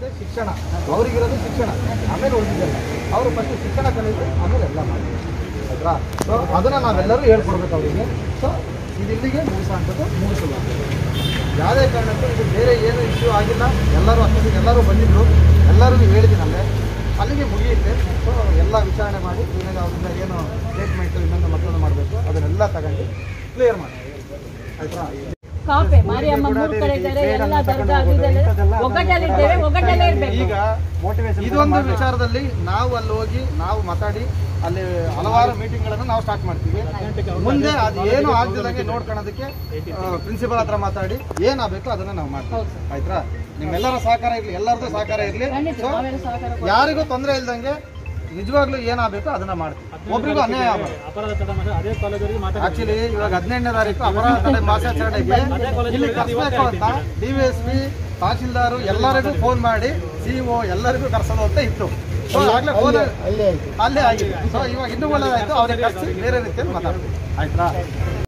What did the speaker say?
ಬರೀ ಶಿಕ್ಷಣ ಅವ್ರಿಗಿರೋದು ಶಿಕ್ಷಣ ಆಮೇಲೆ ಉಳಿದಿದ್ದಲ್ಲ ಅವರು ಫಸ್ಟ್ ಶಿಕ್ಷಣ ಕಲಿತು ಆಮೇಲೆ ಎಲ್ಲ ಮಾಡಿ ಆಯ್ತಾ ಸೊ ಅದನ್ನು ನಾವೆಲ್ಲರೂ ಹೇಳ್ಕೊಡ್ಬೇಕು ಅವರಿಗೆ ಸೊ ಇದು ಇಲ್ಲಿಗೆ ಮುಗಿಸೋಂಥದ್ದು ಮುಗಿಸಲ್ಲ ಯಾವುದೇ ಕಾರಣಕ್ಕೂ ಇದು ಬೇರೆ ಏನು ಇಶ್ಯೂ ಆಗಿಲ್ಲ ಎಲ್ಲರೂ ಅಷ್ಟೊತ್ತಿಗೆ ಎಲ್ಲರೂ ಬಂದಿದ್ರು ಎಲ್ಲರಿಗೂ ಹೇಳಿದ್ದೀನಲ್ಲೇ ಅಲ್ಲಿಗೆ ಮುಗಿಯುತ್ತೆ ಸೊ ಎಲ್ಲ ವಿಚಾರಣೆ ಮಾಡಿ ಏನಾಗ ಅವರಿಂದ ಏನು ಸ್ಟೇಟ್ಮೆಂಟು ಇನ್ನೊಂದು ಮತ್ತೊಂದು ಮಾಡಬೇಕು ಅದನ್ನೆಲ್ಲ ತಗೊಂಡು ಕ್ಲಿಯರ್ ಮಾಡಿ ಆಯ್ತಾ ಕಾಪೆ ಮಾರಿಯಮ್ಮ ಮೂರು ಕಡೆ ಇದ್ದಾರೆ ಎಲ್ಲ ದರ್ಗಾ ಅದು ಇದೆಲ್ಲ ಒಗ್ಗಟ್ಟಲ್ಲಿದ್ದೇವೆ ಒಗ್ಗಟ್ಟಲ್ಲೇ ಇರ್ಬೇಕು ಈಗ ಇದೊಂದು ವಿಚಾರದಲ್ಲಿ ನಾವು ಅಲ್ಲಿ ಹೋಗಿ ನಾವು ಮಾತಾಡಿ ಅಲ್ಲಿ ಹಲವಾರು ಮೀಟಿಂಗ್ಗಳನ್ನು ನಾವು ಸ್ಟಾರ್ಟ್ ಮಾಡ್ತೀವಿ ಮುಂದೆ ಅದು ಏನು ಆಗ್ದಿದಂಗೆ ನೋಡ್ಕೊಳ್ಳೋದಕ್ಕೆ ಪ್ರಿನ್ಸಿಪಲ್ ಹತ್ರ ಮಾತಾಡಿ ಏನಾಗಬೇಕು ಅದನ್ನ ನಾವು ಮಾಡ್ತೀವಿ ಆಯ್ತಾ ನಿಮ್ಮೆಲ್ಲರ ಸಹಕಾರ ಇರಲಿ ಎಲ್ಲರದ್ದು ಸಹಕಾರ ಇರಲಿ ಖಂಡಿತ ನಾವೆಲ್ಲ ಸಹಕಾರ ಯಾರಿಗೂ ತೊಂದರೆ ಇಲ್ದಂಗೆ ನಿಜವಾಗ್ಲೂ ಏನಾಗಬೇಕು ಅದನ್ನ ಮಾಡ್ತೀವಿ ಒಬ್ರಿಗೂ ಅನ್ಯಾಯ ಆಗಬಾರ್ದು ಅಪರಾಧ ತಡೆ ಮಾಡಿ ಅದೇ ಕಾಲೇಜವರಿಗೆ ಮಾತಾಡಿ ಆಕ್ಚುಲಿ ಇವಾಗ ಹದಿನೆಂಟನೇ ತಾರೀಕು ಅಪರಾಧ ತಡೆ ಮಾಸಾಚರಣೆಗೆ ಇಲ್ಲಿ ಕರೆಸಬೇಕು ಅಂತ D V S P tahsildar ಎಲ್ಲರಿಗೂ ಫೋನ್ ಮಾಡಿ ಸಿಇಒ ಎಲ್ಲರಿಗೂ ಕರ್ಸೋದು ಅಂತ ಇತ್ತು ಸೊ ಆಗ್ಲೇ ಫೋನ್ ಅಲ್ಲೇ ಆಗಿದೆ ಸೊ ಇವಾಗ ಇನ್ನೂ ಒಳ್ಳೆದಾಯ್ತು ಅವ್ರಿಗೆ ಕರ್ಸಿ ಬೇರೆ ರೀತಿಯಲ್ಲಿ ಮಾತಾಡ್ತೀವಿ ಆಯ್ತಾ